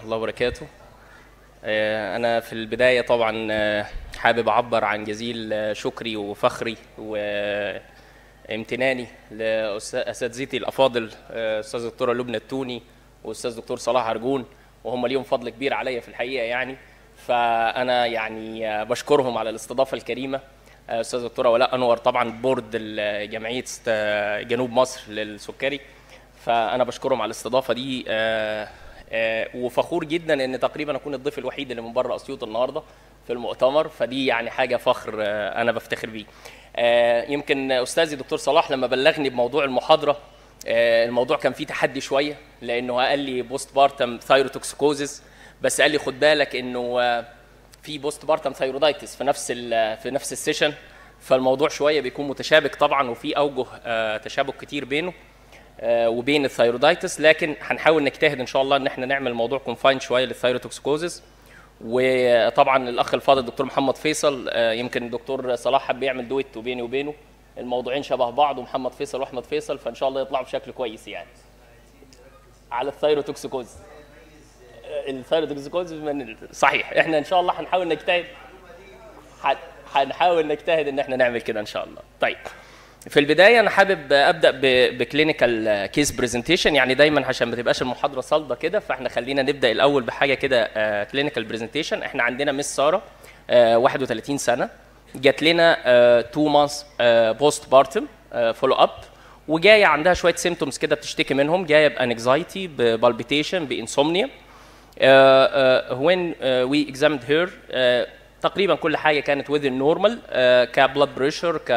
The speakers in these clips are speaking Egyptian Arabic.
الله وبركاته آه، أنا في البداية طبعا آه، حابب أعبر عن جزيل آه، شكري وفخري وامتناني لأساتذتي الأفاضل آه، أستاذ دكتورة لبنى التوني وأستاذ دكتور صلاح عرجون وهم ليهم فضل كبير عليا في الحقيقة يعني فأنا يعني آه، بشكرهم على الاستضافة الكريمة آه، أستاذ دكتورة ولاء أنور طبعا بورد ال- جمعية است- جنوب مصر للسكري فانا بشكرهم على الاستضافه دي آه، آه، وفخور جدا ان تقريبا اكون الضيف الوحيد اللي من بره اسيوط النهارده في المؤتمر فدي يعني حاجه فخر آه، انا بفتخر بيه آه، يمكن استاذي دكتور صلاح لما بلغني بموضوع المحاضره آه، الموضوع كان فيه تحدي شويه لانه قال لي بوست بارتم ثايروتوكسيكوزيس بس قال لي خد بالك انه آه، في بوست بارتم ثايرودايتس في نفس ال- في نفس السيشن فالموضوع شويه بيكون متشابك طبعا وفي اوجه آه، تشابك كتير بينه آه، وبين الثايرودايتس لكن هنحاول نجتهد ان شاء الله ان احنا نعمل موضوع كونفاين شويه للثايروتوكسيكوزيس وطبعا الاخ الفاضل الدكتور محمد فيصل آه، يمكن الدكتور صلاح حب يعمل دويت بيني وبينه الموضوعين شبه بعض ومحمد فيصل واحمد فيصل فان شاء الله يطلعوا بشكل كويس يعني على الثايروتوكسيكوزيس آه، الثايروتوكسيكوزيس من ال- صحيح احنا ان شاء الله هنحاول نجتهد ح- هنحاول نجتهد ان احنا نعمل كده ان شاء الله طيب في البدايه انا حابب ابدا بكلينيكال كيس برزنتيشن يعني دايما عشان ما تبقاش المحاضره صلبه كده فاحنا خلينا نبدا الاول بحاجه كده كلينيكال برزنتيشن احنا عندنا مس ساره آه، 31 سنه جات لنا 2 مانثs بوست بارتم فولو اب وجايه عندها شويه سيمتومز كده بتشتكي منهم جايه بانكزايتي ببالبيتيشن بانسومنيا uh, uh, when uh, we examined her uh, تقريبا كل حاجه كانت within normal uh, كبلاد بريشر ك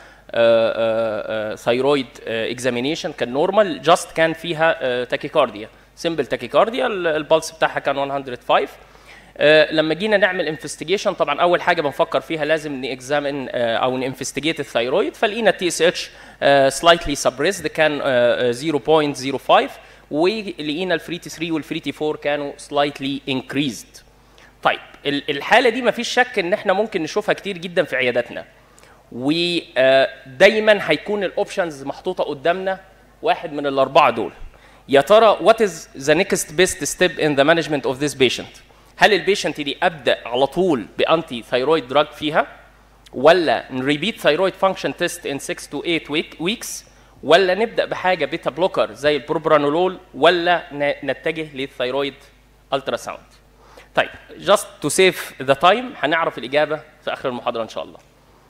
ثايرويد اكزامينيشن كان نورمال جاست كان فيها تاكيكارديا سمبل تاكيكارديا البلس بتاعها كان 105 آه، لما جينا نعمل انفستيجيشن طبعا اول حاجه بنفكر فيها لازم نكزامن او ننفستيجيت الثايرويد فلقينا التي اس اتش سلايتلي سبريسد كان آه، 0.05 ولقينا الفري تي 3 والفري تي 4 كانوا سلايتلي انكريزد طيب ال- الحاله دي مفيش شك ان احنا ممكن نشوفها كتير جدا في عياداتنا ودايما هيكون الاوبشنز محطوطه قدامنا واحد من الاربعه دول يا ترى وات از ذا نيكست بيست ستيب ان ذا مانجمنت اوف ذيس بيشنت هل البيشنت دي ابدا على طول بانتي ثايرويد دراج فيها ولا نريبيت ثايرويد فانكشن تيست ان 6 تو 8 ويك ويكس ولا نبدا بحاجه بيتا بلوكر زي البروبرانولول ولا ن- نتجه للثايرويد الترا ساوند طيب just to save the time هنعرف الإجابة في آخر المحاضرة إن شاء الله.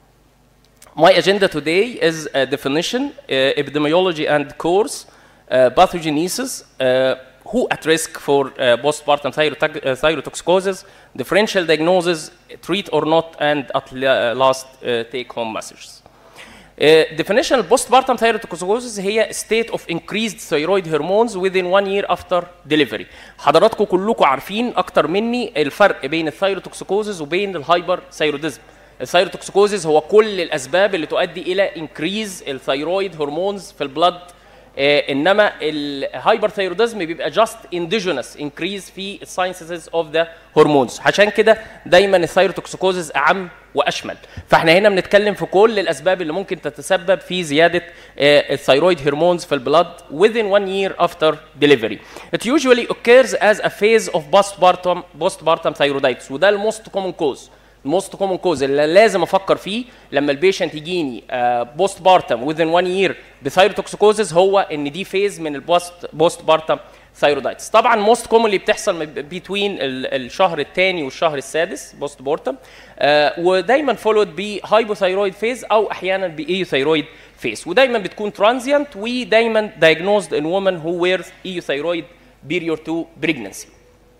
My agenda today is a definition, uh, epidemiology and course, uh, pathogenesis, uh, who at risk for uh, postpartum thyrotox- uh, thyrotoxicosis, differential diagnosis, treat or not, and at la- last uh, take home messages. Uh, definition of postpartum thyrotoxicosis هي state of increased thyroid hormones within one year after delivery. حضراتكم كلكم عارفين اكتر مني الفرق بين الثايروتوكسيكوزز وبين الهايبر ثايروديزم. الثايروتوكسيكوزز هو كل الاسباب اللي تؤدي الى increase الثايرويد هرمونز في البلد آه، انما الهايبر ثايروديزم بيبقى جاست انديجينس انكريز في الساينسز اوف ذا هرمونز عشان كده دايما الثايروتوكسيكوزز اعم واشمل فاحنا هنا بنتكلم في كل الاسباب اللي ممكن تتسبب في زياده آه، الثايرويد هرمونز في البلد within one year after delivery. It usually occurs as a phase of postpartum postpartum thyroiditis وده الموست كومن كوز الموست كومن كوز اللي لازم افكر فيه لما البيشنت يجيني بوست بارتم within one year بثايروتوكسيكوزز هو ان دي فيز من البوست بوست بارتم ثايرودايتس طبعا موست كومنلي بتحصل بين الشهر الثاني والشهر السادس بوست بورتم ودايما فولود بهايبوثايرويد فيز او احيانا بايوثايرويد فيز ودايما بتكون ترانزيانت ودايما diagnosed in women who wear euthyroid period to pregnancy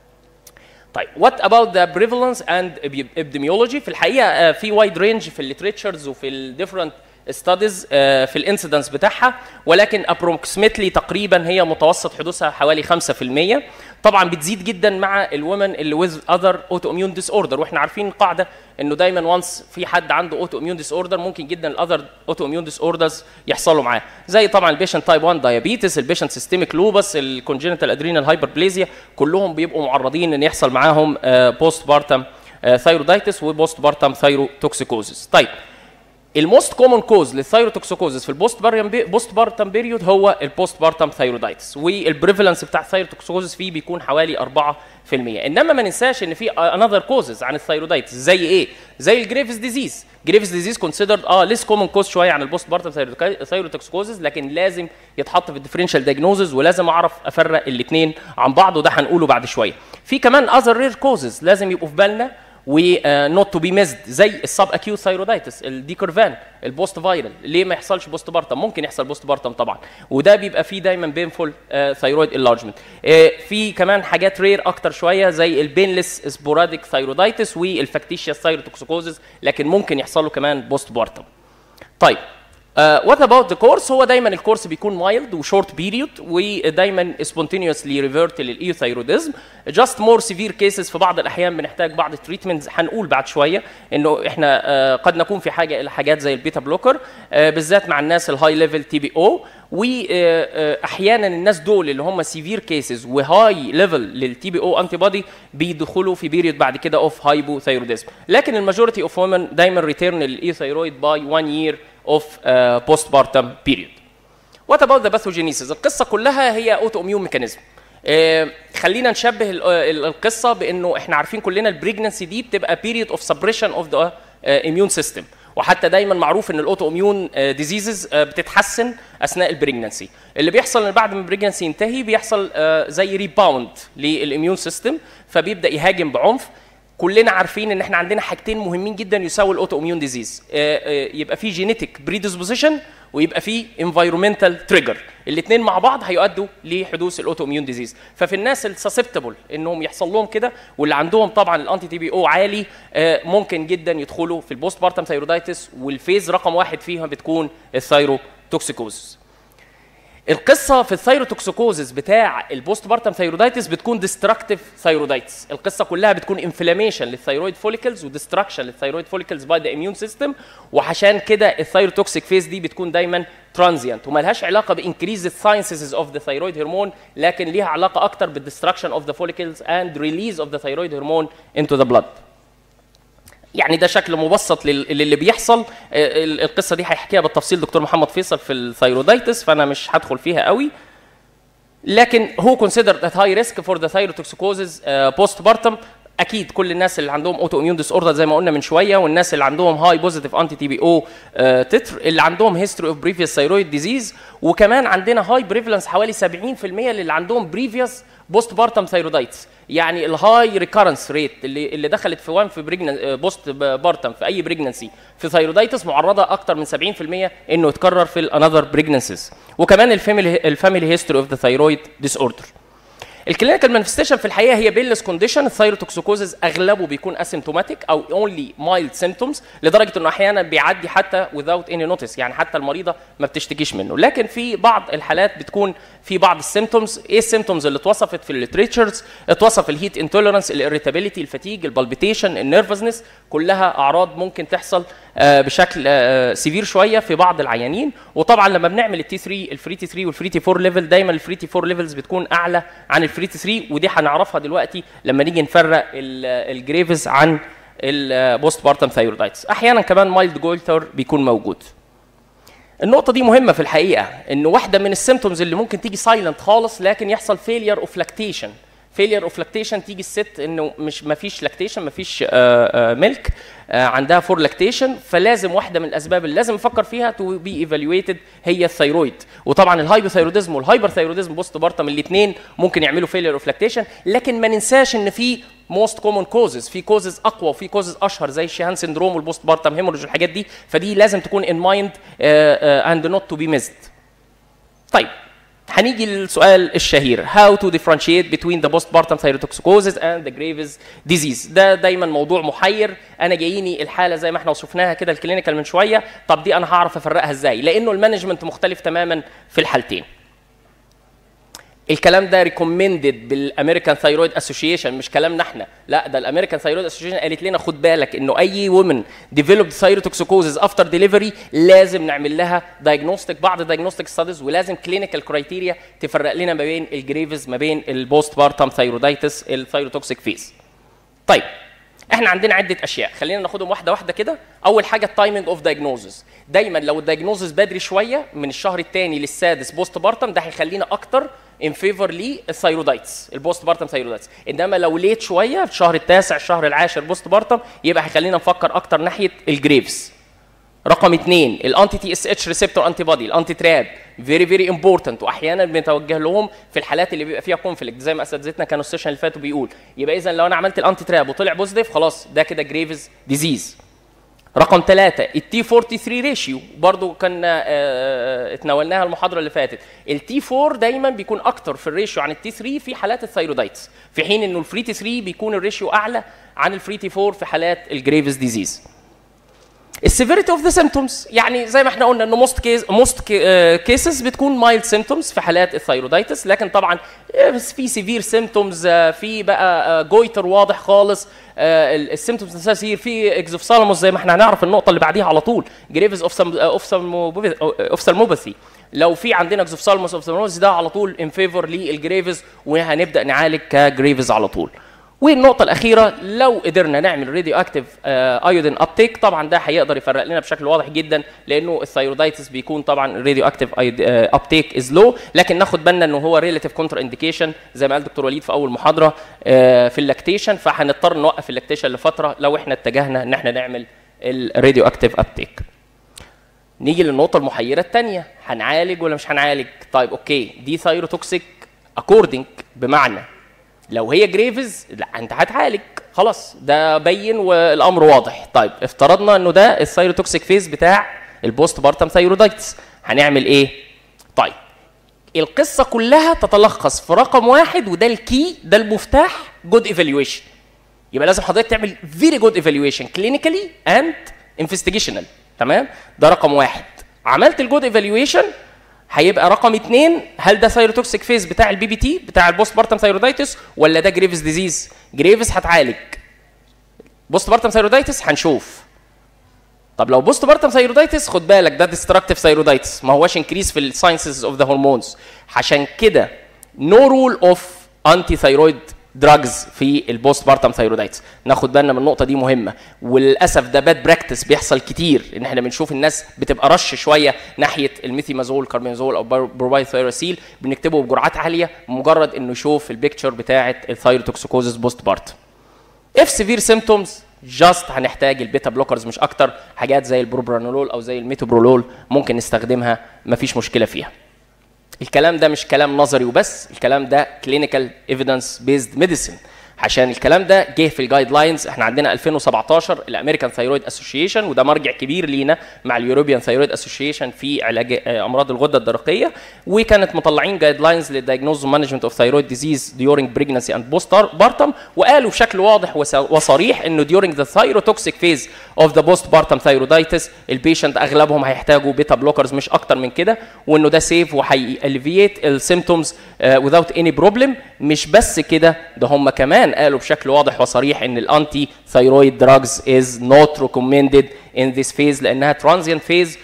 طيب وات اباوت ذا بريفالنس اند epidemiology في الحقيقه آه، في وايد رينج في الليتريتشرز وفي الديفرنت ستاديز في الانسيدنس بتاعها ولكن ابروكسيمتلي تقريبا هي متوسط حدوثها حوالي 5% طبعا بتزيد جدا مع الومن اللي ويز اذر اوتو اميون ديس اوردر واحنا عارفين القاعده انه دايما وانس في حد عنده اوتو اميون ديس اوردر ممكن جدا الاذر اوتو اميون ديس اوردرز يحصلوا معاه زي طبعا البيشنت تايب 1 دايابيتس البيشنت سيستميك لوبس الكونجنتال ادرينال هايبربليزيا كلهم بيبقوا معرضين ان يحصل معاهم بوست بارتم ثايرودايتس وبوست بارتم ثايروتوكسيكوزيس طيب الموست كومن كوز للثايروتوكسيكوزس في البوست بوست بارتم بيريود هو البوست بارتم ثايرودايتس والبريفالنس بتاع الثايروتوكسيكوزس فيه بيكون حوالي 4% انما ما ننساش ان في انذر كوزز عن الثايرودايتس زي ايه زي الجريفز ديزيز جريفز ديزيز كونسيدرد اه ليس كومن كوز شويه عن البوست بارتم ثايروتوكسيكوزس لكن لازم يتحط في الديفرنشال دايجنوزز ولازم اعرف افرق الاثنين عن بعض وده هنقوله بعد شويه في كمان اذر رير كوزز لازم يبقوا في بالنا ونوت تو بي ميزد زي السب اكيوت ثايرودايتس الديكورفان البوست فايرال ليه ما يحصلش بوست بارتم ممكن يحصل بوست بارتم طبعا وده بيبقى فيه دايما بينفول ثايرويد انلارجمنت في كمان حاجات رير اكتر شويه زي البينلس سبوراديك ثايرودايتس والفاكتيشيا ثايروتوكسيكوزز لكن ممكن يحصل له كمان بوست بارتم طيب وات اباوت ذا كورس هو دايما الكورس بيكون مايلد وشورت بيريود ودايما سبونتينيوسلي ريفيرت للايوثايروديزم جاست مور سيفير كيسز في بعض الاحيان بنحتاج بعض التريتمنتس هنقول بعد شويه انه احنا uh, قد نكون في حاجه الى حاجات زي البيتا بلوكر uh, بالذات مع الناس الهاي ليفل تي بي او واحيانا الناس دول اللي هم سيفير كيسز وهاي ليفل للتي بي او انتي بودي بيدخلوا في بيريود بعد كده اوف هايبوثايروديزم لكن الماجوريتي اوف وومن دايما ريتيرن للايوثايرويد باي 1 يير of uh, postpartum period. What about the pathogenesis؟ القصة كلها هي اوتو اميون ميكانيزم. خلينا نشبه القصة بانه احنا عارفين كلنا البريجنسي دي بتبقى period of suppression of the uh, immune system وحتى دايما معروف ان الاوتو اميون ديزيزز بتتحسن اثناء البريجنسي اللي بيحصل ان بعد ما البريجنسي ينتهي بيحصل uh, زي ريباوند للاميون سيستم فبيبدا يهاجم بعنف كلنا عارفين ان احنا عندنا حاجتين مهمين جدا يساوي الاوتو اميون ديزيز يبقى في جينيتك بريدisposition ويبقى في انفايرمنتال تريجر الاثنين مع بعض هيؤدوا لحدوث الاوتو اميون ديزيز ففي الناس السسبتبل انهم يحصل لهم كده واللي عندهم طبعا الانتي تي بي او عالي ممكن جدا يدخلوا في البوست بارتم ثايرودايتس والفيز رقم واحد فيها بتكون الثايروتوكسيكوزس القصه في الثايروتوكسيكوزس بتاع البوست بارتم ثايرودايتس بتكون ديستركتيف ثايرودايتس القصه كلها بتكون انفلاميشن للثايرويد فوليكلز وديستركشن للثايرويد فوليكلز باي ذا اميون سيستم وعشان كده الثايروتوكسيك فيز دي بتكون دايما ترانزيانت وملهاش علاقه بانكريز الساينسز اوف ذا ثايرويد هرمون لكن ليها علاقه اكتر بالديستركشن اوف ذا فوليكلز اند ريليز اوف ذا ثايرويد هرمون انتو ذا بلاد يعني ده شكل مبسط للي بيحصل القصه دي هيحكيها بالتفصيل دكتور محمد فيصل في الثايرودايتس فانا مش هدخل فيها قوي لكن هو كونسيدرد ات هاي ريسك فور ذا ثايروتوكسيكوزز بوست بارتم اكيد كل الناس اللي عندهم اوتو اميون ديس اوردر زي ما قلنا من شويه والناس اللي عندهم هاي بوزيتيف انتي تي بي او تتر اللي عندهم هيستوري اوف بريفيوس ثايرويد ديزيز وكمان عندنا هاي بريفلنس حوالي 70% للي عندهم بريفيوس بوست بارتم ثايرودايتس يعني الهاي ريكارنس ريت اللي اللي دخلت في وان في بريجن بوست بارتم في اي بريجنسي في ثايرودايتس معرضه اكتر من 70% انه يتكرر في الانذر بريجنسيز وكمان الفاميلي الفاميلي هيستوري اوف ذا ثايرويد ديس اوردر الكلينيكال مانيفستيشن في الحقيقه هي بيلس كونديشن الثايروتوكسيكوزز اغلبه بيكون اسيمتوماتيك او اونلي مايلد سيمتومز لدرجه انه احيانا بيعدي حتى without any notice يعني حتى المريضه ما بتشتكيش منه لكن في بعض الحالات بتكون في بعض السيمتومز ايه السيمتومز اللي اتوصفت في الليتريتشرز اتوصف الهيت انتوليرانس الاريتابيليتي الفتيج البالبيتيشن النيرفزنس كلها اعراض ممكن تحصل بشكل سيفير شويه في بعض العيانين وطبعا لما بنعمل التي 3 الفري تي 3 والفري تي 4 ليفل دايما الفري تي 4 ليفلز بتكون اعلى عن الفري تي 3 ودي هنعرفها دلوقتي لما نيجي نفرق الجريفز عن البوست بارتم ثايرويدايتس احيانا كمان مايلد جولتر بيكون موجود النقطه دي مهمه في الحقيقه ان واحده من السيمتومز اللي ممكن تيجي سايلنت خالص لكن يحصل فيلير اوف لاكتيشن فيلير اوف لاكتيشن تيجي الست انه مش ما فيش لاكتيشن ما فيش ميلك عندها فور لاكتيشن فلازم واحده من الاسباب اللي لازم نفكر فيها تو بي ايفالويتد هي الثيرويد وطبعا الهايبوثايروديزم والهايبر ثايروديزم بوست بارتم الاثنين ممكن يعملوا فيلير اوف لاكتيشن لكن ما ننساش ان في موست كومن كوزز في كوزز اقوى وفي كوزز اشهر زي الشيهان سندروم والبوست بارتم هيموريج والحاجات دي فدي لازم تكون ان مايند اند نوت تو بي ميزد طيب هنيجي للسؤال الشهير how to differentiate between the postpartum thyrotoxicosis and the Graves disease ده دايما موضوع محير انا جاييني الحاله زي ما احنا وصفناها كده الكلينيكال من شويه طب دي انا هعرف افرقها ازاي لانه المانجمنت مختلف تماما في الحالتين الكلام ده ريكومندد بالامريكان ثايرويد اسوشيشن مش كلامنا احنا لا ده الامريكان ثايرويد اسوشيشن قالت لنا خد بالك انه اي وومن ديفلوبد ثايروتوكسيكوزز افتر ديليفري لازم نعمل لها دايجنوستيك بعض الدايجنوستيك ستاديز ولازم كلينيكال كرايتيريا تفرق لنا ما بين الجريفز ما بين البوست بارتم ثايرودايتس الثايروتوكسيك فيز طيب احنا عندنا عده اشياء خلينا ناخدهم واحده واحده كده اول حاجه التايمنج اوف دايجنوزز دايما لو الدايجنوزز بدري شويه من الشهر الثاني للسادس بوست بارتم ده هيخلينا اكتر ان فيفور للثايرودايتس البوست بارتم ثايرودايتس انما لو ليت شويه في الشهر التاسع الشهر العاشر بوست بارتم يبقى هيخلينا نفكر اكتر ناحيه الجريفز رقم اثنين الانتي تي اس اتش ريسبتور انتي بودي الانتي تراب فيري فيري امبورتنت واحيانا بنتوجه لهم في الحالات اللي بيبقى فيها كونفليكت زي ما اساتذتنا كانوا السيشن اللي فاتوا بيقول يبقى اذا لو انا عملت الانتي تراب وطلع بوزيتيف خلاص ده كده جريفز ديزيز رقم ثلاثة التي 43 ريشيو برضو كنا آه، اتناولناها المحاضرة اللي فاتت التي 4 دايما بيكون أكتر في الريشيو عن التي 3 في حالات الثايرودايتس في حين إنه الفري تي 3 بيكون الريشيو أعلى عن الفري تي 4 في حالات الجريفز ديزيز السيفيريتي اوف ذا سيمتومز يعني زي ما احنا قلنا انه موست كيس موست كيسز بتكون مايلد سيمتومز في حالات الثايرودايتس لكن طبعا آه، بس في سيفير سيمتومز في بقى جويتر واضح خالص السيمتومز نفسها سير في اكزوفسالموس زي ما احنا هنعرف النقطه اللي بعديها على طول جريفز اوف اوف سالموباثي لو في عندنا اكزوفسالموس اوف ده على طول ان فيفور للجريفز وهنبدا نعالج كجريفز على طول والنقطة الأخيرة لو قدرنا نعمل راديو اكتيف ايودين ابتيك طبعا ده هيقدر يفرق لنا بشكل واضح جدا لأنه الثايرودايتس بيكون طبعا راديو اكتيف ابتيك از لو لكن ناخد بالنا إنه هو ريليتيف كونتر انديكيشن زي ما قال دكتور وليد في أول محاضرة آه، في اللاكتيشن فهنضطر نوقف اللاكتيشن لفترة لو احنا اتجهنا إن احنا نعمل الراديو اكتيف ابتيك. نيجي للنقطة المحيرة الثانية هنعالج ولا مش هنعالج؟ طيب اوكي دي ثايروتوكسيك اكوردنج بمعنى لو هي جريفز لا انت هتعالج خلاص ده بين والامر واضح طيب افترضنا انه ده الثايروتوكسيك فيز بتاع البوست بارتم ثايرودايتس هنعمل ايه طيب القصه كلها تتلخص في رقم واحد وده الكي ده المفتاح جود ايفالويشن يبقى لازم حضرتك تعمل فيري جود ايفالويشن كلينيكالي اند انفستيجيشنال تمام ده رقم واحد عملت الجود ايفالويشن هيبقى رقم اثنين هل ده ثايروتوكسيك فيز بتاع البي بي تي بتاع البوست بارتم ثايرودايتس ولا ده جريفز ديزيز جريفز هتعالج بوست بارتم ثايرودايتس هنشوف طب لو بوست بارتم ثايرودايتس خد بالك ده ديستراكتيف ثايرودايتس ما هواش انكريس في الساينسز اوف ذا هرمونز عشان كده نو رول اوف انتي ثايرويد دراجز في البوست بارتم ثايرودايتس ناخد بالنا من النقطه دي مهمه وللاسف ده باد براكتس بيحصل كتير ان احنا بنشوف الناس بتبقى رش شويه ناحيه الميثيمازول كاربينزول او بروباي ثايروسيل بنكتبه بجرعات عاليه مجرد انه يشوف البيكتشر بتاعه الثايروتوكسيكوزس بوست بارتم اف سيفير سيمتومز جاست هنحتاج البيتا بلوكرز مش اكتر حاجات زي البروبرانولول او زي الميتوبرولول ممكن نستخدمها مفيش مشكله فيها الكلام ده مش كلام نظري وبس الكلام ده كلينيكال ايفيدنس بيزد ميديسن عشان الكلام ده جه في الجايد لاينز احنا عندنا 2017 الامريكان ثايرويد اسوشيشن وده مرجع كبير لينا مع اليوروبيان ثايرويد اسوشيشن في علاج آه، امراض الغده الدرقيه وكانت مطلعين جايد لاينز للدايجنوز مانجمنت اوف ثايرويد ديزيز ديورنج بريجنسي اند بوست بارتم وقالوا بشكل واضح وصريح انه ديورنج ذا ثايروتوكسيك فيز اوف ذا بوست بارتم ثايرودايتس البيشنت اغلبهم هيحتاجوا بيتا بلوكرز مش اكتر من كده وانه ده سيف وهيالفييت السيمتومز without اني بروبلم مش بس كده ده هم كمان قالوا بشكل واضح وصريح ان الانتي ثايرويد دراجز از نوت ريكومندد ان ذيس فيز لانها ترانزيانت فيز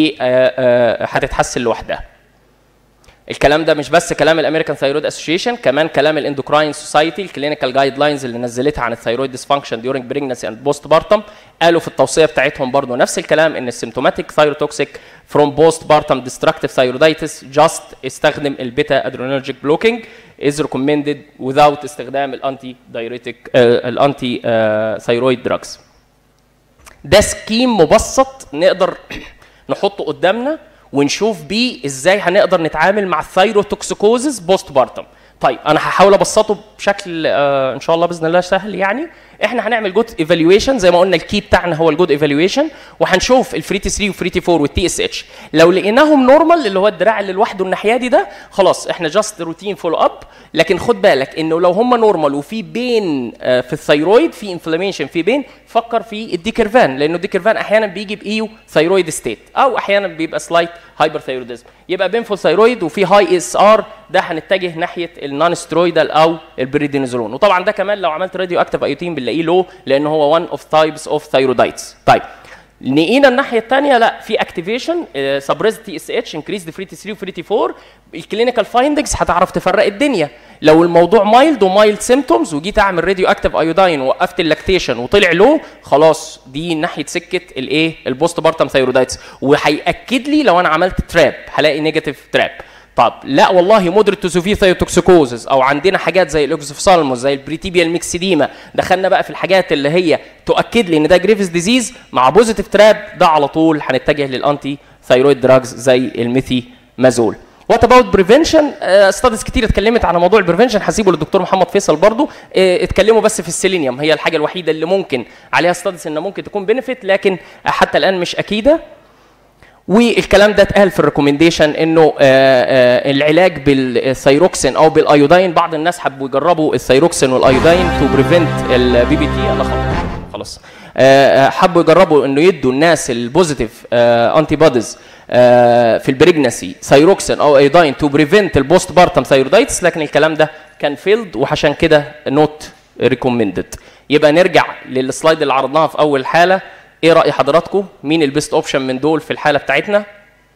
وهتتحسن لوحدها الكلام ده مش بس كلام الامريكان ثايرويد اسوشيشن كمان كلام الاندوكراين سوسايتي الكلينيكال جايد لاينز اللي نزلتها عن الثايرويد ديسفانكشن ديورنج بريجنسي اند بوست بارتم قالوا في التوصيه بتاعتهم برضو نفس الكلام ان السيمتوماتيك ثايروتوكسيك فروم بوست بارتم ديستركتيف ثايرودايتس جاست استخدم البيتا ادرينرجيك بلوكينج از ريكومندد without استخدام الانتي دايريتك الانتي ثايرويد دراجز ده سكيم مبسط نقدر نحطه قدامنا ونشوف بيه ازاي هنقدر نتعامل مع الثايروتوكسيكوزز بوست بارتم طيب انا هحاول ابسطه بشكل آه ان شاء الله باذن الله سهل يعني احنا هنعمل جود ايفالويشن زي ما قلنا الكي بتاعنا هو الجود ايفالويشن وهنشوف الفري تي 3 والفري تي 4 والتي اس اتش لو لقيناهم نورمال اللي هو الدراع اللي لوحده الناحيه دي ده خلاص احنا جاست روتين فولو اب لكن خد بالك انه لو هم نورمال وفي بين آه في الثايرويد في انفلاميشن في بين فكر في الديكرفان لانه الديكرفان احيانا بيجي بايو ثايرويد ستيت او احيانا بيبقى سلايت هايبر ثايروديزم يبقى بينفول ثايرويد وفي هاي اس ار ده هنتجه ناحيه النون سترويدال او البريدينيزولون وطبعا ده كمان لو عملت راديو اكتيف ايوتين بنلاقيه لو لان هو one اوف تايبس اوف ثايرودايتس طيب نقينا الناحيه الثانيه لا في اكتيفيشن سبريز تي اس اتش انكريز فري تي 3 وفري تي 4 الكلينيكال فايندنجز هتعرف تفرق الدنيا لو الموضوع مايلد ومايلد سيمتومز وجيت اعمل راديو اكتيف ايوداين ووقفت اللاكتيشن وطلع لو خلاص دي ناحيه سكه الايه البوست بارتم ثايرودايتس وهياكد لي لو انا عملت تراب هلاقي نيجاتيف تراب طب لا والله مودريت تو سوفي ثايوتوكسيكوزز او عندنا حاجات زي الاوكسوفسالموس زي البريتيبيال ميكسيديما دخلنا بقى في الحاجات اللي هي تؤكد لي ان ده جريفز ديزيز مع بوزيتيف تراب ده على طول هنتجه للانتي ثايرويد دراجز زي الميثي مازول وات اباوت بريفنشن ستاديز كتير اتكلمت على موضوع البريفنشن هسيبه للدكتور محمد فيصل برضو آه، اتكلموا بس في السيلينيوم هي الحاجه الوحيده اللي ممكن عليها ستاديز ان ممكن تكون بنفيت لكن حتى الان مش اكيده والكلام ده اتقال في الريكومنديشن انه آه، آه، العلاج بالثيروكسين او بالايودين بعض الناس حبوا يجربوا الثيروكسين والايودين تو بريفنت البي بي تي انا خلاص خلاص آه، آه، حبوا يجربوا انه يدوا الناس البوزيتيف انتي بوديز في البريجنسي ثيروكسين او ايودين تو بريفنت البوست بارتم ثيرودايتس لكن الكلام ده كان فيلد وعشان كده نوت ريكومندد يبقى نرجع للسلايد اللي عرضناها في اول حاله ايه راي حضراتكم مين البيست اوبشن من دول في الحاله بتاعتنا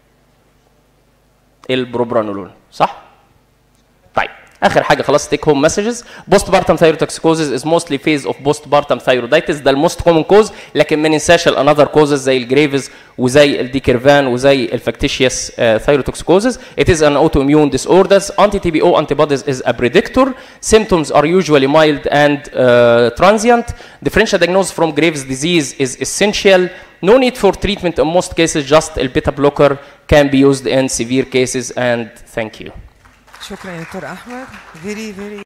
البروبرانولول صح طيب اخر حاجه خلاص تيك هوم مسجز بوست بارتم ثايروتوكسيكوزز از موستلي فيز اوف بوست بارتم ثايرودايتس ده الموست كومن كوز لكن ما ننساش الانذر كوزز زي الجريفز وزي الديكيرفان وزي الفاكتيشيوس ثايروتوكسيكوزز it is an autoimmune disorders anti-TBO antibodies is a predictor symptoms are usually mild and uh, transient differential diagnosis from Graves disease is essential no need for treatment in most cases just a beta blocker can be used in severe cases and thank you شكرا يا دكتور احمد فيري فيري